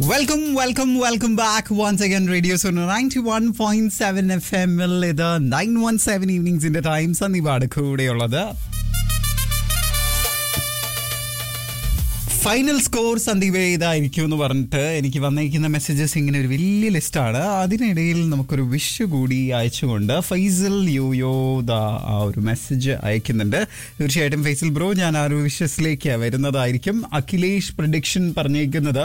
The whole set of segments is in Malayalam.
welcome welcome welcome back once again radio zone ninety one point seven F എമ്മിൽ ഇത് നയൻ വൺ സെവൻ ഈവനിങ്സിന്റെ ടൈം സന്ദീപാണ് കൂടെയുള്ളത് ഫൈനൽ സ്കോർ സന്ദീപ് ഇതായിരിക്കും എന്ന് പറഞ്ഞിട്ട് എനിക്ക് വന്നിരിക്കുന്ന മെസ്സേജസ് ഇങ്ങനെ ഒരു വലിയ ലിസ്റ്റാണ് അതിനിടയിൽ നമുക്കൊരു വിഷ് കൂടി അയച്ചുകൊണ്ട് ഫൈസൽ യോയോ ദാ ആ ഒരു മെസ്സേജ് അയക്കുന്നുണ്ട് തീർച്ചയായിട്ടും ഫൈസൽ ബ്രോ ഞാൻ ആ ഒരു വിഷസിലേക്ക് വരുന്നതായിരിക്കും അഖിലേഷ് പ്രഡിക്ഷൻ പറഞ്ഞേക്കുന്നത്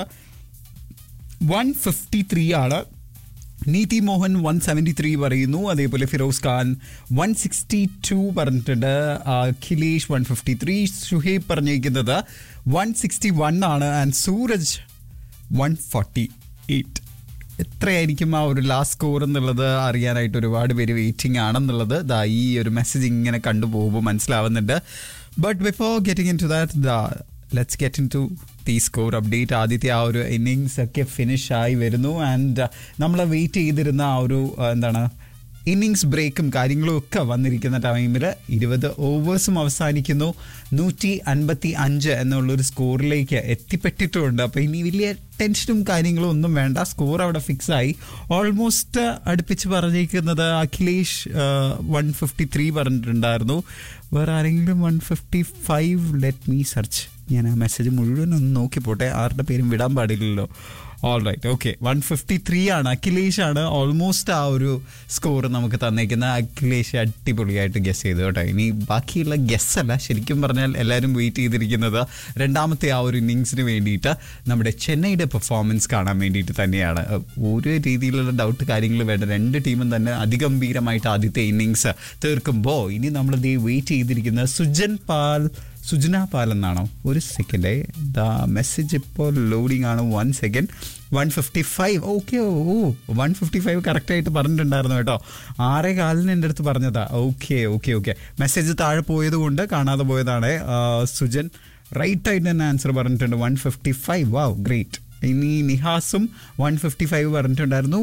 വൺ ഫിഫ്റ്റി ത്രീ ആണ് Neethi Mohan one seventy three പറയുന്നു അതേപോലെ Feroz Khan one sixty two പറഞ്ഞിട്ടുണ്ട് Akhilesh one fifty three Shuhaib പറഞ്ഞിരിക്കുന്നത് വൺ സിക്സ്റ്റി വൺ ആണ് and Sooraj one forty eight എത്രയായിരിക്കും ആ ഒരു ലാസ്റ്റ് സ്കോർ എന്നുള്ളത് അറിയാനായിട്ട് ഒരുപാട് പേര് വെയിറ്റിംഗ് ആണെന്നുള്ളത് ദാ ഈ ഒരു മെസ്സേജ് ഇങ്ങനെ കണ്ടുപോകുമ്പോൾ മനസ്സിലാവുന്നുണ്ട് but before getting into that the let's get into the score update ആദ്യത്തെ ആ ഒരു ഇന്നിങ്സ് ഒക്കെ ഫിനിഷ് ആയി വരുന്നു ആൻഡ് നമ്മൾ വെയിറ്റ് ചെയ്തിരുന്ന ആ ഒരു ആ, എന്താണ് ഇന്നിങ്സ് ബ്രേക്കും കാര്യങ്ങളും ഒക്കെ വന്നിരിക്കുന്ന ടൈമിൽ ഇരുപത് ഓവേഴ്സും അവസാനിക്കുന്നു നൂറ്റി അൻപത്തി അഞ്ച് എന്നുള്ളൊരു സ്കോറിലേക്ക് എത്തിപ്പെട്ടിട്ടുമുണ്ട് അപ്പോൾ ഇനി വലിയ ടെൻഷനും കാര്യങ്ങളും ഒന്നും വേണ്ട സ്കോർ അവിടെ ഫിക്സ് ആയി ഓൾമോസ്റ്റ് അടുപ്പിച്ച് പറഞ്ഞിരിക്കുന്നത് അഖിലേഷ് വൺ ഫിഫ്റ്റി ത്രീ പറഞ്ഞിട്ടുണ്ടായിരുന്നു വേറെ ആരെങ്കിലും one fifty five let me search ഞാൻ ആ മെസ്സേജ് മുഴുവൻ ഒന്ന് നോക്കിപ്പോട്ടെ ആരുടെ പേരും വിടാൻ പാടില്ലല്ലോ all right okay one fifty three ആണ് അഖിലേഷ് ആണ് ഓൾമോസ്റ്റ് ആ ഒരു സ്കോർ നമുക്ക് തന്നേക്കുന്ന അഖിലേഷ് അടിപൊളിയായിട്ട് ഗസ് ചെയ്തു കേട്ടോ ഇനി ബാക്കിയുള്ള ഗസ് അല്ല ശരിക്കും പറഞ്ഞാൽ എല്ലാവരും വെയിറ്റ് ചെയ്തിരിക്കുന്നത് രണ്ടാമത്തെ ആ ഒരു ഇന്നിങ്സിന് വേണ്ടിയിട്ട് നമ്മുടെ ചെന്നൈയുടെ പെർഫോമൻസ് കാണാൻ വേണ്ടിയിട്ട് തന്നെയാണ് ഒരു രീതിയിലുള്ള ഡൗട്ട് കാര്യങ്ങൾ വേണ്ട രണ്ട് ടീമും തന്നെ അതിഗംഭീരമായിട്ട് ആദ്യത്തെ ഇന്നിങ്സ് തീർക്കുമ്പോൾ ഇനി നമ്മൾ ദേ വെയിറ്റ് ചെയ്തിരിക്കുന്നത് സുജൻ പാൽ സുജന പാൽ എന്നാണോ ഒരു സെക്കൻഡ് ദ മെസ്സേജ് ഇപ്പോൾ ലോഡിംഗ് ആണ് one second one fifty five okay oh one fifty five കറക്റ്റായിട്ട് പറഞ്ഞിട്ടുണ്ടായിരുന്നു കേട്ടോ ആറേ കാലിന് എൻ്റെ അടുത്ത് പറഞ്ഞതാ ഓക്കെ ഓക്കെ ഓക്കെ മെസ്സേജ് താഴെ പോയത് കൊണ്ട് കാണാതെ പോയതാണ് ആ, സുജൻ റൈറ്റ് ആയിട്ട് തന്നെ ആൻസർ പറഞ്ഞിട്ടുണ്ട് one fifty five wow great ഇനി നിഹാസും വൺ ഫിഫ്റ്റി ഫൈവ് പറഞ്ഞിട്ടുണ്ടായിരുന്നു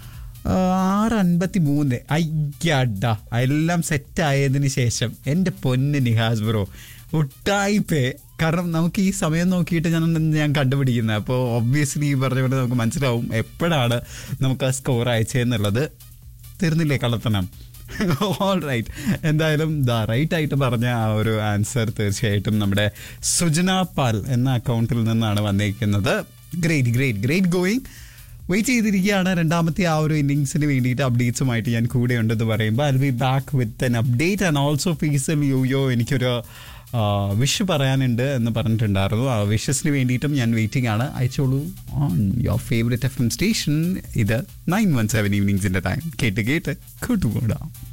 ആറ് അൻപത്തി മൂന്ന് അയ്യാഡ എല്ലാം സെറ്റ് ആയതിനു ശേഷം എൻ്റെ പൊന്ന് നിഹാസ് ബ്രോ ഒട്ടായിപ്പേ കാരണം നമുക്ക് ഈ സമയം നോക്കിയിട്ട് ഞാൻ ഞാൻ കണ്ടുപിടിക്കുന്നത് അപ്പോൾ ഒബ്വിയസ്ലി ഈ പറഞ്ഞ പോലെ നമുക്ക് മനസ്സിലാവും എപ്പോഴാണ് നമുക്ക് ആ സ്കോർ അയച്ചതെന്നുള്ളത് തീർന്നില്ലേ കള്ളത്തനം ഓൾ റൈറ്റ് എന്തായാലും ദ റൈറ്റ് ആയിട്ട് പറഞ്ഞ ആ ഒരു ആൻസർ തീർച്ചയായിട്ടും നമ്മുടെ സുജന പാൽ എന്ന അക്കൗണ്ടിൽ നിന്നാണ് വന്നിരിക്കുന്നത് great great great going wait ചെയ്തിരിക്കുകയാണ് രണ്ടാമത്തെ ആ ഒരു ഇന്നിങ്സിന് വേണ്ടിയിട്ട് അപ്ഡേറ്റ്സുമായിട്ട് ഞാൻ കൂടെ ഉണ്ടെന്ന് പറയുമ്പോൾ I be back with an update and also Faisal yo yo എനിക്കൊരു വിഷ് പറയാനുണ്ട് എന്ന് പറഞ്ഞിട്ടുണ്ടായിരുന്നു ആ വിഷസിന് വേണ്ടിയിട്ടും ഞാൻ വെയിറ്റിംഗ് ആണ് അയച്ചോളൂ on your favourite F M station ഇത് നയൻ വൺ സെവൻ ഈവനിങ്സിൻ്റെ ടൈം കേട്ട് കേട്ട് കൂട്ടുകൂടാം